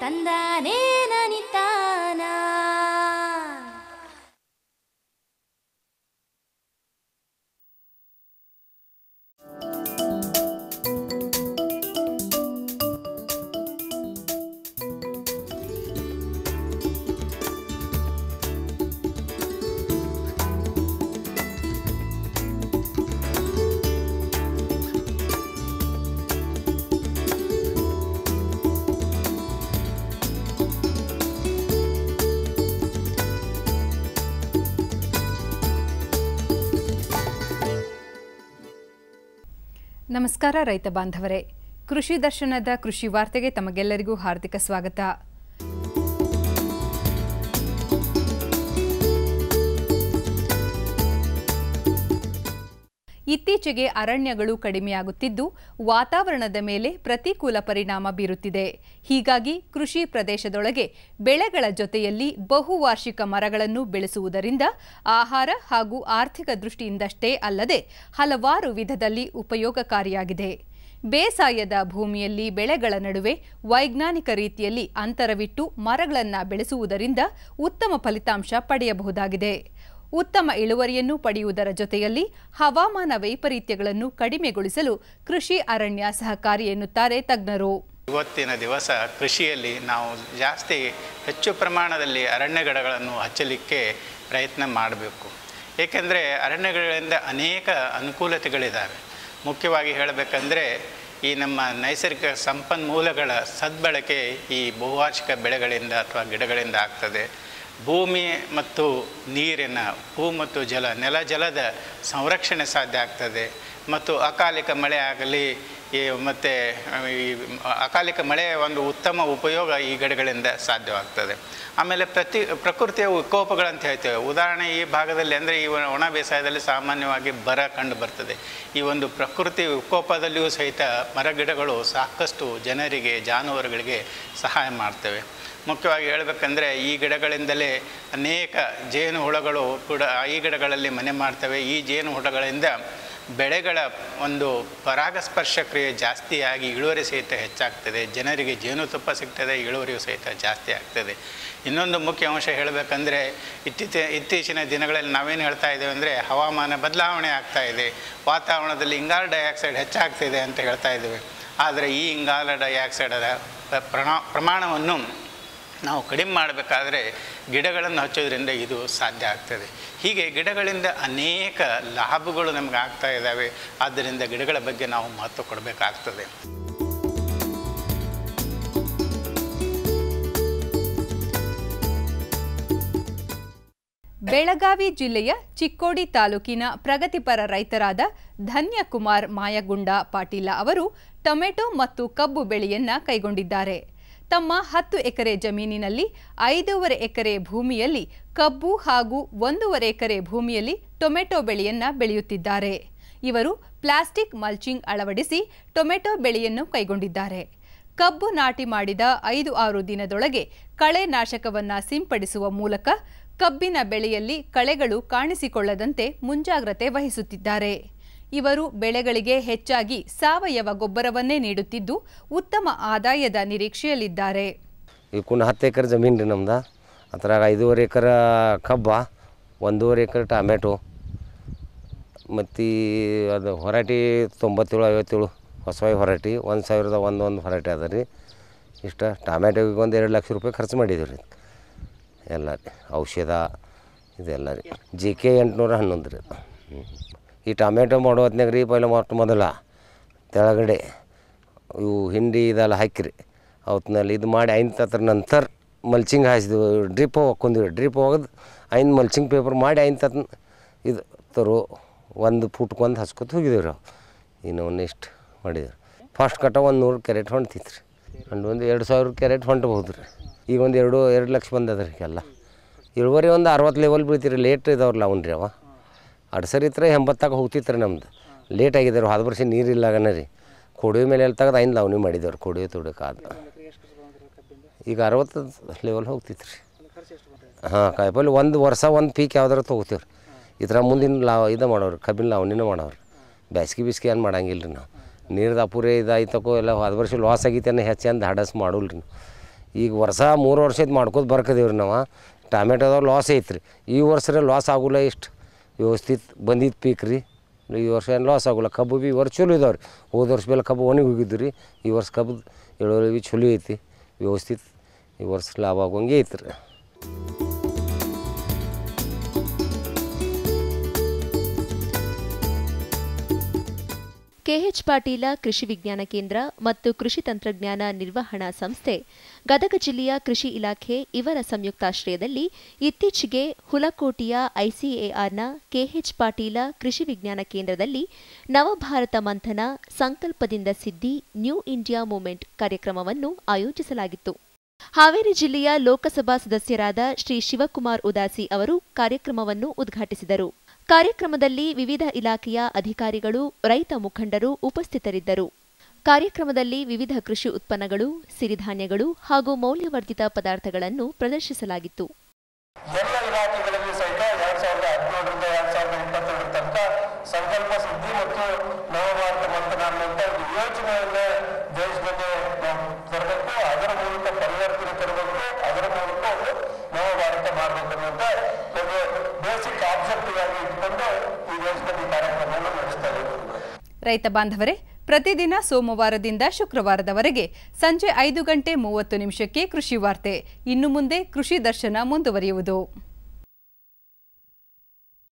ತಂದಾನೇ ನನಿತಾನ ನಮಸ್ಕಾರ ರೈತ ಬಾಂಧವರೇ ಕೃಷಿ ದರ್ಶನದ ಕೃಷಿ ವಾರ್ತೆಗೆ ತಮಗೆಲ್ಲರಿಗೂ ಹಾರ್ದಿಕ ಸ್ವಾಗತ ಇತ್ತೀಚೆಗೆ ಅರಣ್ಯಗಳು ಕಡಿಮೆಯಾಗುತ್ತಿದ್ದು ವಾತಾವರಣದ ಮೇಲೆ ಪ್ರತಿಕೂಲ ಪರಿಣಾಮ ಬೀರುತ್ತಿದೆ ಹೀಗಾಗಿ ಕೃಷಿ ಪ್ರದೇಶದೊಳಗೆ ಬೆಳೆಗಳ ಜೊತೆಯಲ್ಲಿ ಬಹುವಾರ್ಷಿಕ ಮರಗಳನ್ನು ಬೆಳೆಸುವುದರಿಂದ ಆಹಾರ ಹಾಗೂ ಆರ್ಥಿಕ ದೃಷ್ಟಿಯಿಂದಷ್ಟೇ ಅಲ್ಲದೆ ಹಲವಾರು ವಿಧದಲ್ಲಿ ಉಪಯೋಗಕಾರಿಯಾಗಿದೆ ಬೇಸಾಯದ ಭೂಮಿಯಲ್ಲಿ ಬೆಳೆಗಳ ನಡುವೆ ವೈಜ್ಞಾನಿಕ ರೀತಿಯಲ್ಲಿ ಅಂತರವಿಟ್ಟು ಮರಗಳನ್ನು ಬೆಳೆಸುವುದರಿಂದ ಉತ್ತಮ ಫಲಿತಾಂಶ ಪಡೆಯಬಹುದಾಗಿದೆ ಉತ್ತಮ ಇಳುವರಿಯನ್ನು ಪಡೆಯುವುದರ ಜೊತೆಯಲ್ಲಿ ಹವಾಮಾನ ವೈಪರೀತ್ಯಗಳನ್ನು ಕಡಿಮೆಗೊಳಿಸಲು ಕೃಷಿ ಅರಣ್ಯ ಸಹಕಾರಿ ಎನ್ನುತ್ತಾರೆ ತಜ್ಞರು ಇವತ್ತಿನ ದಿವಸ ಕೃಷಿಯಲ್ಲಿ ನಾವು ಜಾಸ್ತಿ ಹೆಚ್ಚು ಪ್ರಮಾಣದಲ್ಲಿ ಅರಣ್ಯಗಿಡಗಳನ್ನು ಹಚ್ಚಲಿಕ್ಕೆ ಪ್ರಯತ್ನ ಮಾಡಬೇಕು ಏಕೆಂದರೆ ಅರಣ್ಯಗಳಿಂದ ಅನೇಕ ಅನುಕೂಲತೆಗಳಿದ್ದಾವೆ ಮುಖ್ಯವಾಗಿ ಹೇಳಬೇಕಂದ್ರೆ ಈ ನಮ್ಮ ನೈಸರ್ಗಿಕ ಸಂಪನ್ಮೂಲಗಳ ಸದ್ಬಳಕೆ ಈ ಬಹುವಾರ್ಷಿಕ ಬೆಳೆಗಳಿಂದ ಅಥವಾ ಗಿಡಗಳಿಂದ ಆಗ್ತದೆ ಭೂಮಿ ಮತ್ತು ನೀರಿನ ಭೂ ಮತ್ತು ಜಲ ನೆಲ ಜಲದ ಸಂರಕ್ಷಣೆ ಸಾಧ್ಯ ಆಗ್ತದೆ ಮತ್ತು ಅಕಾಲಿಕ ಮಳೆ ಆಗಲಿ ಈ ಮತ್ತು ಈ ಅಕಾಲಿಕ ಮಳೆಯ ಒಂದು ಉತ್ತಮ ಉಪಯೋಗ ಈ ಗಿಡಗಳಿಂದ ಸಾಧ್ಯವಾಗ್ತದೆ ಆಮೇಲೆ ಪ್ರತಿ ಪ್ರಕೃತಿಯ ವಿಕೋಪಗಳಂತ ಹೇಳ್ತೇವೆ ಉದಾಹರಣೆ ಈ ಭಾಗದಲ್ಲಿ ಅಂದರೆ ಈ ಒಣ ಬೇಸಾಯದಲ್ಲಿ ಸಾಮಾನ್ಯವಾಗಿ ಬರ ಕಂಡು ಬರ್ತದೆ ಈ ಒಂದು ಪ್ರಕೃತಿ ವಿಕೋಪದಲ್ಲಿಯೂ ಸಹಿತ ಮರಗಿಡಗಳು ಸಾಕಷ್ಟು ಜನರಿಗೆ ಜಾನುವಾರುಗಳಿಗೆ ಸಹಾಯ ಮಾಡ್ತವೆ ಮುಖ್ಯವಾಗಿ ಹೇಳಬೇಕಂದ್ರೆ ಈ ಗಿಡಗಳಿಂದಲೇ ಅನೇಕ ಜೇನು ಹುಳಗಳು ಕೂಡ ಈ ಗಿಡಗಳಲ್ಲಿ ಮನೆ ಮಾಡ್ತವೆ ಈ ಜೇನು ಹುಳಗಳಿಂದ ಬೆಳೆಗಳ ಒಂದು ಪರಾಗಸ್ಪರ್ಶ ಕ್ರಿಯೆ ಜಾಸ್ತಿಯಾಗಿ ಇಳುವರಿ ಸಹಿತ ಹೆಚ್ಚಾಗ್ತದೆ ಜನರಿಗೆ ಜೇನುತುಪ್ಪ ಸಿಗ್ತದೆ ಇಳುವರಿಯು ಸಹಿತ ಜಾಸ್ತಿ ಆಗ್ತದೆ ಇನ್ನೊಂದು ಮುಖ್ಯ ಅಂಶ ಹೇಳಬೇಕಂದ್ರೆ ಇತ್ತೀಚೆ ಇತ್ತೀಚಿನ ದಿನಗಳಲ್ಲಿ ನಾವೇನು ಹೇಳ್ತಾ ಇದ್ದೇವೆ ಅಂದರೆ ಹವಾಮಾನ ಬದಲಾವಣೆ ಆಗ್ತಾ ಇದೆ ವಾತಾವರಣದಲ್ಲಿ ಇಂಗಾಲ ಡೈಆಕ್ಸೈಡ್ ಹೆಚ್ಚಾಗ್ತಿದೆ ಅಂತ ಹೇಳ್ತಾ ಇದ್ದೇವೆ ಆದರೆ ಈ ಇಂಗಾಲ ಡೈಆಕ್ಸೈಡರ ಪ್ರಣ ಪ್ರಮಾಣವನ್ನು ನಾವು ಕಡಿಮೆ ಮಾಡಬೇಕಾದ್ರೆ ಗಿಡಗಳನ್ನು ಹಚ್ಚೋದ್ರಿಂದ ಇದು ಸಾಧ್ಯ ಆಗ್ತದೆ ಹೀಗೆ ಗಿಡಗಳಿಂದ ಅನೇಕ ಲಾಭಗಳು ನಮಗೆ ಆಗ್ತಾ ಇದ್ದಾವೆ ಆದ್ದರಿಂದ ಗಿಡಗಳ ಬಗ್ಗೆ ನಾವು ಮಹತ್ವ ಕೊಡಬೇಕಾಗ್ತದೆ ಬೆಳಗಾವಿ ಜಿಲ್ಲೆಯ ಚಿಕ್ಕೋಡಿ ತಾಲೂಕಿನ ಪ್ರಗತಿಪರ ರೈತರಾದ ಧನ್ಯಕುಮಾರ್ ಮಾಯಗುಂಡ ಪಾಟೀಲ ಅವರು ಟೊಮೆಟೊ ಮತ್ತು ಕಬ್ಬು ಬೆಳೆಯನ್ನ ಕೈಗೊಂಡಿದ್ದಾರೆ ತಮ್ಮ ಹತ್ತು ಎಕರೆ ಜಮೀನಿನಲ್ಲಿ ಐದೂವರೆ ಎಕರೆ ಭೂಮಿಯಲ್ಲಿ ಕಬ್ಬು ಹಾಗೂ ಒಂದೂವರೆ ಎಕರೆ ಭೂಮಿಯಲ್ಲಿ ಟೊಮೆಟೊ ಬೆಳೆಯನ್ನ ಬೆಳೆಯುತ್ತಿದ್ದಾರೆ ಇವರು ಪ್ಲಾಸ್ಟಿಕ್ ಮಲ್ಚಿಂಗ್ ಅಳವಡಿಸಿ ಟೊಮೆಟೊ ಬೆಳೆಯನ್ನು ಕೈಗೊಂಡಿದ್ದಾರೆ ಕಬ್ಬು ನಾಟಿ ಮಾಡಿದ ಐದು ಆರು ದಿನದೊಳಗೆ ಕಳೆ ನಾಶಕವನ್ನ ಸಿಂಪಡಿಸುವ ಮೂಲಕ ಕಬ್ಬಿನ ಬೆಳೆಯಲ್ಲಿ ಕಳೆಗಳು ಕಾಣಿಸಿಕೊಳ್ಳದಂತೆ ಮುಂಜಾಗ್ರತೆ ವಹಿಸುತ್ತಿದ್ದಾರೆ ಇವರು ಬೆಳೆಗಳಿಗೆ ಹೆಚ್ಚಾಗಿ ಸಾವಯವ ಗೊಬ್ಬರವನ್ನೇ ನೀಡುತ್ತಿದ್ದು ಉತ್ತಮ ಆದಾಯದ ನಿರೀಕ್ಷೆಯಲ್ಲಿದ್ದಾರೆ ಇವಕ್ಕೂನ ಹತ್ತು ಎಕರೆ ಜಮೀನು ರೀ ನಮ್ದು ಅದ್ರಾಗ ಐದೂವರೆ ಎಕರೆ ಕಬ್ಬ ಒಂದೂವರೆ ಎಕರೆ ಟೊಮೆಟೊ ಮತ್ತು ಅದು ಹೊರಟಿ ತೊಂಬತ್ತೇಳು ಐವತ್ತೇಳು ಹೊಸ ಹೊರಟಿ ಒಂದು ಸಾವಿರದ ಒಂದು ಒಂದು ಹೊರಟಿ ಅದ ರೀ ಇಷ್ಟ ಟೊಮೆಟೊಗೆ ಒಂದು ಎರಡು ಲಕ್ಷ ರೂಪಾಯಿ ಖರ್ಚು ಮಾಡಿದ್ದೀವಿ ರೀ ಎಲ್ಲ ರೀ ಔಷಧ ಇದೆಲ್ಲ ರೀ ಜಿ ಕೆ ಎಂಟುನೂರ ಹನ್ನೊಂದು ರೀ ಹ್ಞೂ ಈ ಟೊಮೆಟೊ ಮಾಡೋ ಹೊತ್ನಾಗ ರೀ ಪೈಲ ಮೊಟ್ಟ ಮೊದಲ ತೆಳಗಡೆ ಇವು ಹಿಂಡಿ ಇದೆಲ್ಲ ಹಾಕಿರಿ ಅವತ್ನಲ್ಲಿ ಇದು ಮಾಡಿ ಐನ್ ತತ್ರ ನಂತರ ಮಲ್ಚಿಂಗ್ ಹಾಯಿಸಿದ್ವು ಡ್ರಿಪ್ ಹಾಕ್ಕೊಂಡಿವಿ ಡ್ರಿಪ್ ಹೋಗೋದು ಐನ್ ಮಲ್ಚಿಂಗ್ ಪೇಪರ್ ಮಾಡಿ ಐನ್ ತತ್ ಇದು ತರು ಒಂದು ಫುಟ್ಕೊಂದು ಹಸ್ಕೊತ ಹೋಗಿದ್ದೇವೆ ರೀ ಇನ್ನು ಒಂದು ಇಷ್ಟು ಮಾಡಿದ್ರು ಫಸ್ಟ್ ಕಟ್ಟ ಒಂದು ನೂರು ಕ್ಯಾರೆಟ್ ಹೊಂಟಿತ್ತು ರೀ ಒಂದು ಒಂದು ಎರಡು ಸಾವಿರ ಕ್ಯಾರೆಟ್ ಹೊಂಟಬಹುದು ರೀ ಈಗ ಒಂದು ಎರಡು ಎರಡು ಲಕ್ಷ ಬಂದದ ರೀ ಎಲ್ಲ ಇಳುವರಿ ಒಂದು ಅರವತ್ತು ಲೆವೆಲ್ ಬೀಳ್ತೀರಿ ಲೇಟ್ ಇದಾವ್ರಲ್ಲ ಅವ್ನು ರೀ ಅವ ಅಡ್ಸರಿ ಇತ್ರ ಎಂಬತ್ತಾಗ ಹೋಗ್ತಿತ್ತು ರೀ ನಮ್ದು ಲೇಟ್ ಆಗಿದ್ದಾರೆ ಹೋದ ವರ್ಷ ನೀರಿಲ್ಲಾಗನ ರೀ ಕೊಡುವೆ ಮೇಲೆ ಎಲ್ಲಿ ತೆಗೆದು ಐನು ಲಾವಣಿ ಮಾಡಿದ್ದೇವೆ ಕೊಡುವೆ ತುಡಕಾದ ಈಗ ಅರವತ್ತು ಲೆವೆಲ್ ಹೋಗ್ತಿತ್ತು ರೀ ಹಾಂ ಕಾಯಿಪಲ್ಲೆ ಒಂದು ವರ್ಷ ಒಂದು ಪೀಕ್ ಯಾವ್ದಾರು ತೊಗೋತೀವಿ ರೀ ಇದ್ರ ಮುಂದಿನ ಲಾವ್ ಇದು ಮಾಡೋರು ಕಬ್ಬಿನ ಲಾವಣಿನ ಮಾಡೋರು ಬೇಸಿಗೆ ಬಿಸ್ಗೆ ಏನು ಮಾಡಂಗಿಲ್ಲ ರೀ ನಾವು ನೀರ್ದು ಅಪೂರೆ ಇದಾಯ್ತಕೋ ಎಲ್ಲ ಹೋದ ವರ್ಷ ಲಾಸ್ ಆಗೈತೆ ಹೆಚ್ಚು ಅಂದು ಹಡಸ್ ಮಾಡೋಲ್ಲ ರೀ ನಾವು ಈಗ ವರ್ಷ ಮೂರು ವರ್ಷ ಇದು ಮಾಡ್ಕೋತ ಬರ್ಕದೇವ್ರಿ ನಾವು ಟಮೆಟೋದಾಗ ಲಾಸ್ ಐತ್ರಿ ಈ ವರ್ಷ ಲಾಸ್ ಆಗೋಲ್ಲ ಇಷ್ಟು ವ್ಯವಸ್ಥಿತ ಬಂದಿದ್ದು ಪೀಕ್ ರೀ ಈ ವರ್ಷ ಏನು ಲಾಸ್ ಆಗೋಲ್ಲ ಕಬ್ಬು ಭೀ ಈ ವರ್ಷ ಚಲೋ ಇದಾವೆ ರೀ ಹೋದ ವರ್ಷ ಬೆಲ್ಲ ಕಬ್ಬು ಒಣಗಿ ಹೋಗಿದ್ದು ರೀ ಈ ವರ್ಷ ಕಬ್ಬು ಇಳುವರಿ ಭೀ ಚಲೋ ಐತಿ ವ್ಯವಸ್ಥಿತ ಈ ವರ್ಷ ಲಾಭ ಆಗೋಂಗೆ ಐತ್ರಿ ಕೆಎಚ್ ಪಾಟೀಲ ಕೃಷಿ ವಿಜ್ಞಾನ ಕೇಂದ್ರ ಮತ್ತು ಕೃಷಿ ತಂತ್ರಜ್ಞಾನ ನಿರ್ವಹಣಾ ಸಂಸ್ಥೆ ಗದಗ ಜಿಲ್ಲೆಯ ಕೃಷಿ ಇಲಾಖೆ ಇವರ ಸಂಯುಕ್ತಾಶ್ರಯದಲ್ಲಿ ಇತ್ತೀಚೆಗೆ ಹುಲಕೋಟೆಯ ಐಸಿಎಆರ್ನ ಕೆಎಚ್ ಪಾಟೀಲ ಕೃಷಿ ವಿಜ್ಞಾನ ಕೇಂದ್ರದಲ್ಲಿ ನವಭಾರತ ಮಂಥನ ಸಂಕಲ್ಪದಿಂದ ಸಿದ್ಧಿ ನ್ಯೂ ಇಂಡಿಯಾ ಮೂವ್ಮೆಂಟ್ ಕಾರ್ಯಕ್ರಮವನ್ನು ಆಯೋಜಿಸಲಾಗಿತ್ತು ಹಾವೇರಿ ಜಿಲ್ಲೆಯ ಲೋಕಸಭಾ ಸದಸ್ಯರಾದ ಶ್ರೀ ಶಿವಕುಮಾರ್ ಉದಾಸಿ ಅವರು ಕಾರ್ಯಕ್ರಮವನ್ನು ಉದ್ಘಾಟಿಸಿದರು ಕಾರ್ಯಕ್ರಮದಲ್ಲಿ ವಿವಿಧ ಇಲಾಖೆಯ ಅಧಿಕಾರಿಗಳು ರೈತ ಮುಖಂಡರು ಉಪಸ್ಥಿತರಿದ್ದರು ಕಾರ್ಯಕ್ರಮದಲ್ಲಿ ವಿವಿಧ ಕೃಷಿ ಉತ್ಪನ್ನಗಳು ಸಿರಿಧಾನ್ಯಗಳು ಹಾಗೂ ಮೌಲ್ಯವರ್ಧಿತ ಪದಾರ್ಥಗಳನ್ನು ಪ್ರದರ್ಶಿಸಲಾಗಿತ್ತು ಎಲ್ಲ ಇಲಾಖೆಗಳಲ್ಲಿ ಸಹಿತ ಎರಡ್ ಸಾವಿರದ ಹದಿನೇಳರಿಂದ ಎರಡ್ ಸಾವಿರದ ಇಪ್ಪತ್ತೆರಡರ ತನಕ ಸಂಕಲ್ಪ ಸಿದ್ಧಿ ಮತ್ತು ನವಭಾರತ ಮಂಥನ ಅನ್ನುವಂಥ ಒಂದು ಯೋಜನೆಯನ್ನ ದೇಶದಲ್ಲಿ ನಾವು ತರಬೇಕು ಅದರ ಮೂಲಕ ಪರಿವರ್ತನೆ ತರಬೇಕು ಅದರ ಮೂಲಕ ಒಂದು ನವಭಾರತ ಮಾಡಬೇಕು ಅನ್ನುವಂಥ ಒಂದು ಬೇಸಿಕ್ ಆಬ್ಜೆಕ್ಟಿವ್ ಆಗಿ ಇಟ್ಕೊಂಡು ಈ ದೇಶದಲ್ಲಿ ಕಾರ್ಯಕ್ರಮವನ್ನು ನಡೆಸ್ತಾ ಇದ್ದೀವಿ ರೈತ ಬಾಂಧವರೇ ಪ್ರತಿದಿನ ಸೋಮವಾರದಿಂದ ಶುಕ್ರವಾರದವರೆಗೆ ಸಂಜೆ ಐದು ಗಂಟೆ ಮೂವತ್ತು ನಿಮಿಷಕ್ಕೆ ಕೃಷಿ ವಾರ್ತೆ ಇನ್ನು ಮುಂದೆ ಕೃಷಿ ದರ್ಶನ ಮುಂದುವರಿಯುವುದು